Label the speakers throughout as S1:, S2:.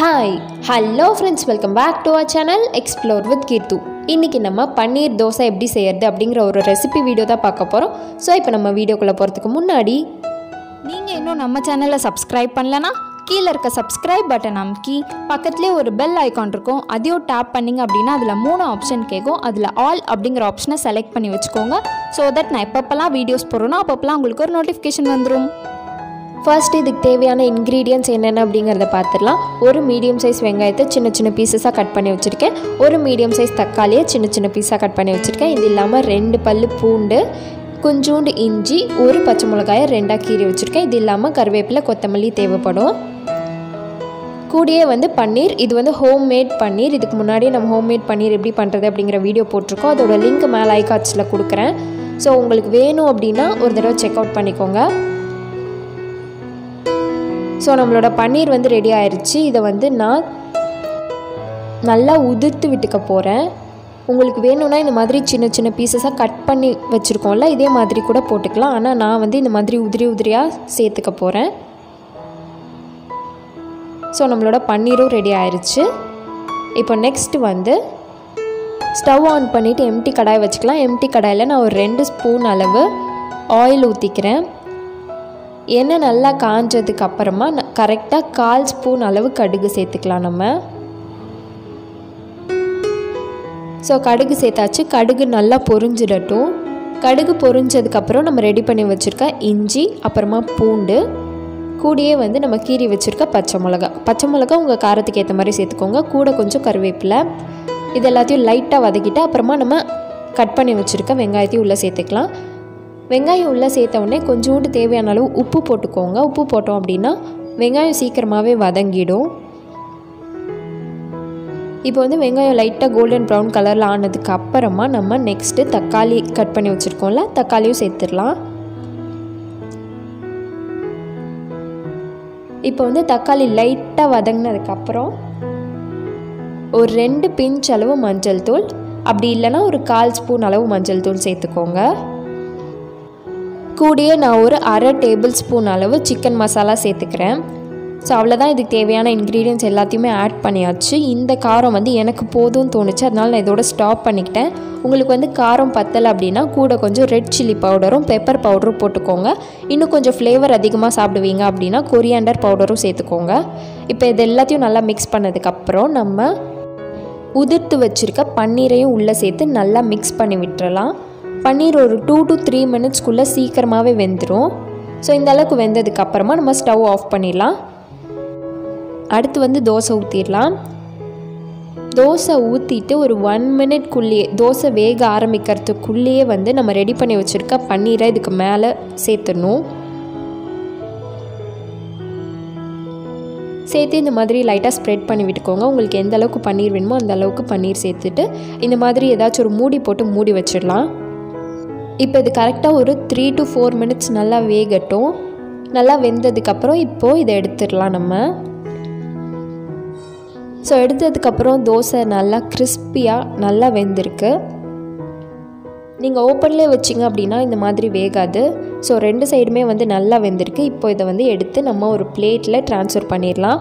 S1: hi hello friends welcome back to our channel explore with Keerthu இன்றைக்கி நம்ம பன்னீர் தோசை எப்படி செய்யறது அப்படிங்கிற ஒரு ரெசிபி வீடியோ தான் பார்க்க போகிறோம் ஸோ இப்போ நம்ம வீடியோக்குள்ளே போகிறதுக்கு முன்னாடி
S2: நீங்கள் இன்னும் நம்ம சேனலை சப்ஸ்கிரைப் பண்ணலனா கீழே இருக்க சப்ஸ்கிரைப் பட்டன் அமுக்கி பக்கத்துலேயே ஒரு பெல் ஐக்கான் இருக்கும் அதையும் டேப் பண்ணிங்க அப்படின்னா அதில் மூணு ஆப்ஷன் கேட்கும் அதில் ஆல் அப்படிங்கிற ஆப்ஷனை செலக்ட் பண்ணி வச்சுக்கோங்க ஸோ தட் நான் எப்பப்பெல்லாம் வீடியோஸ் போடுறேனோ அப்பப்பெல்லாம் உங்களுக்கு ஒரு நோட்டிஃபிகேஷன் வந்துடும்
S1: ஃபர்ஸ்ட் இதுக்கு தேவையான இன்க்ரீடியன்ஸ் என்னென்ன அப்படிங்கிறத பார்த்துடலாம் ஒரு மீடியம் சைஸ் வெங்காயத்தை சின்ன சின்ன பீசஸாக கட் பண்ணி வச்சுருக்கேன் ஒரு மீடியம் சைஸ் தக்காளியை சின்ன சின்ன பீஸாக கட் பண்ணி வச்சுருக்கேன் இது இல்லாமல் ரெண்டு பல்லு பூண்டு கொஞ்சோண்டு இஞ்சி ஒரு பச்சை மிளகாயை ரெண்டாக கீறி வச்சுருக்கேன் இது இல்லாமல் கருவேப்பிலை கொத்தமல்லி தேவைப்படும் கூடயே வந்து பன்னீர் இது வந்து ஹோம் மேட் பன்னீர் இதுக்கு முன்னாடியே நம்ம ஹோம் மேட் பன்னீர் எப்படி பண்ணுறது அப்படிங்கிற வீடியோ போட்டிருக்கோம் அதோட லிங்க் மேலே ஐகாட்சில் கொடுக்குறேன் ஸோ உங்களுக்கு வேணும் அப்படின்னா ஒரு தடவை செக் அவுட் பண்ணிக்கோங்க ஸோ நம்மளோட பன்னீர் வந்து ரெடி ஆயிடுச்சு இதை வந்து நான் நல்லா உதிர்த்து விட்டுக்க போகிறேன் உங்களுக்கு வேணும்னா இந்த மாதிரி சின்ன சின்ன பீசஸாக கட் பண்ணி வச்சுருக்கோம்ல இதே மாதிரி கூட போட்டுக்கலாம் ஆனால் நான் வந்து இந்த மாதிரி உதிரி உதிரியாக சேர்த்துக்க போகிறேன் ஸோ நம்மளோட பன்னீரும் ரெடி ஆயிடுச்சு இப்போ நெக்ஸ்ட் வந்து ஸ்டவ் ஆன் பண்ணிவிட்டு எம்டி கடாய் வச்சுக்கலாம் எம்டி கடாயில் நான் ஒரு ரெண்டு ஸ்பூன் அளவு ஆயில் ஊற்றிக்கிறேன் எண்ணெய் நல்லா காஞ்சதுக்கு அப்புறமா கரெக்டாக கால் ஸ்பூன் அளவு கடுகு சேர்த்துக்கலாம் நம்ம ஸோ கடுகு சேர்த்தாச்சு கடுகு நல்லா பொரிஞ்சிடட்டும் கடுகு பொரிஞ்சதுக்கப்புறம் நம்ம ரெடி பண்ணி வச்சுருக்க இஞ்சி அப்புறமா பூண்டு கூடயே வந்து நம்ம கீறி வச்சுருக்க பச்சை மிளகா பச்சை மிளகா உங்கள் காரத்துக்கு ஏற்ற மாதிரி சேர்த்துக்கோங்க கூட கொஞ்சம் கருவேப்பிலை இது எல்லாத்தையும் லைட்டாக வதக்கிட்டு அப்புறமா நம்ம கட் பண்ணி வச்சுருக்க வெங்காயத்தையும் உள்ளே சேர்த்துக்கலாம் வெங்காயம் உள்ளே சேர்த்த உடனே கொஞ்சோண்டு தேவையான அளவு உப்பு போட்டுக்கோங்க உப்பு போட்டோம் அப்படின்னா வெங்காயம் சீக்கிரமாகவே வதங்கிடும் இப்போ வந்து வெங்காயம் லைட்டாக கோல்டன் ப்ரௌன் கலரில் ஆனதுக்கு அப்புறமா நம்ம நெக்ஸ்ட்டு தக்காளி கட் பண்ணி வச்சுருக்கோம்ல தக்காளியும் சேர்த்துடலாம் இப்போ வந்து தக்காளி லைட்டாக வதங்கினதுக்கப்புறம் ஒரு ரெண்டு பிஞ்ச் அளவு மஞ்சள் தூள் அப்படி இல்லைன்னா ஒரு கால் ஸ்பூன் அளவு மஞ்சள் தூள் சேர்த்துக்கோங்க கூடயே நான் ஒரு அரை டேபிள் ஸ்பூன் அளவு சிக்கன் மசாலா சேர்த்துக்கிறேன் ஸோ அவ்வளோதான் இதுக்கு தேவையான இன்க்ரீடியன்ஸ் எல்லாத்தையுமே ஆட் பண்ணியாச்சு இந்த காரம் வந்து எனக்கு போதும்னு தோணுச்சு அதனால் நான் இதோட ஸ்டாப் பண்ணிக்கிட்டேன் உங்களுக்கு வந்து காரம் பத்தலை அப்படின்னா கூட கொஞ்சம் ரெட் சில்லி பவுடரும் பெப்பர் பவுடரும் போட்டுக்கோங்க இன்னும் கொஞ்சம் ஃப்ளேவர் அதிகமாக சாப்பிடுவீங்க அப்படின்னா கொரியாண்டர் பவுடரும் சேர்த்துக்கோங்க இப்போ இது எல்லாத்தையும் நல்லா மிக்ஸ் பண்ணதுக்கப்புறம் நம்ம உதிர்த்து வச்சுருக்க பன்னீரையும் உள்ளே சேர்த்து நல்லா மிக்ஸ் பண்ணி விட்டுறலாம் பன்னீர் ஒரு டூ டு த்ரீ மினிட்ஸ்க்குள்ளே சீக்கிரமாகவே வெந்துடும் ஸோ இந்த அளவுக்கு வெந்ததுக்கு அப்புறமா நம்ம ஸ்டவ் ஆஃப் பண்ணிடலாம் அடுத்து வந்து தோசை ஊற்றிடலாம் தோசை ஊற்றிட்டு ஒரு ஒன் மினிட்குள்ளேயே தோசை வேக ஆரம்பிக்கிறதுக்குள்ளேயே வந்து நம்ம ரெடி பண்ணி வச்சுருக்க பன்னீரை இதுக்கு மேலே சேர்த்துடணும் சேர்த்து இந்த மாதிரி லைட்டாக ஸ்ப்ரெட் பண்ணி விட்டுக்கோங்க உங்களுக்கு எந்த அளவுக்கு பன்னீர் வேணுமோ அந்த அளவுக்கு பன்னீர் சேர்த்துட்டு இந்த மாதிரி ஏதாச்சும் ஒரு மூடி போட்டு மூடி வச்சிடலாம் இப்போ இது கரெக்டாக ஒரு த்ரீ டு ஃபோர் மினிட்ஸ் நல்லா வேகட்டும் நல்லா வெந்ததுக்கப்புறம் இப்போது இதை எடுத்துடலாம் நம்ம ஸோ எடுத்ததுக்கப்புறம் தோசை நல்லா கிறிஸ்பியாக நல்லா வெந்திருக்கு நீங்கள் ஓப்பன்லேயே வச்சிங்க அப்படின்னா இந்த மாதிரி வேகாது ஸோ ரெண்டு சைடுமே வந்து நல்லா வெந்திருக்கு இப்போ இதை வந்து எடுத்து நம்ம ஒரு பிளேட்டில் ட்ரான்ஸ்ஃபர் பண்ணிடலாம்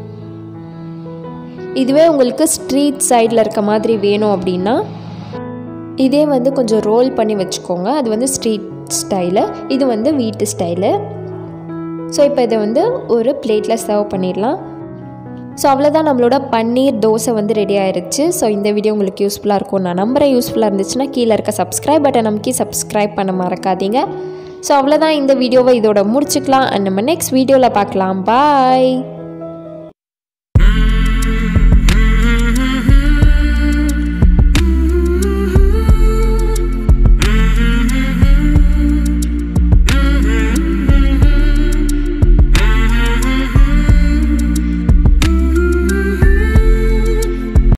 S1: இதுவே உங்களுக்கு ஸ்ட்ரீட் சைடில் இருக்க மாதிரி வேணும் அப்படின்னா இதே வந்து கொஞ்சம் ரோல் பண்ணி வச்சுக்கோங்க அது வந்து ஸ்ட்ரீட் ஸ்டைலு இது வந்து வீட்டு ஸ்டைலு ஸோ இப்போ இதை வந்து ஒரு பிளேட்டில் சர்வ் பண்ணிடலாம் ஸோ அவ்வளோதான் நம்மளோட பன்னீர் தோசை வந்து ரெடி ஆயிடுச்சு ஸோ இந்த வீடியோ உங்களுக்கு யூஸ்ஃபுல்லாக இருக்கும் நான் நம்புறேன் யூஸ்ஃபுல்லாக இருந்துச்சுன்னா கீழே இருக்க சப்ஸ்கிரைப் பட்டன் நமக்கு சப்ஸ்கிரைப் பண்ண மறக்காதீங்க ஸோ அவ்வளோதான் இந்த வீடியோவை இதோட முடிச்சுக்கலாம் அண்ட் நம்ம நெக்ஸ்ட் வீடியோவில் பார்க்கலாம் பாய்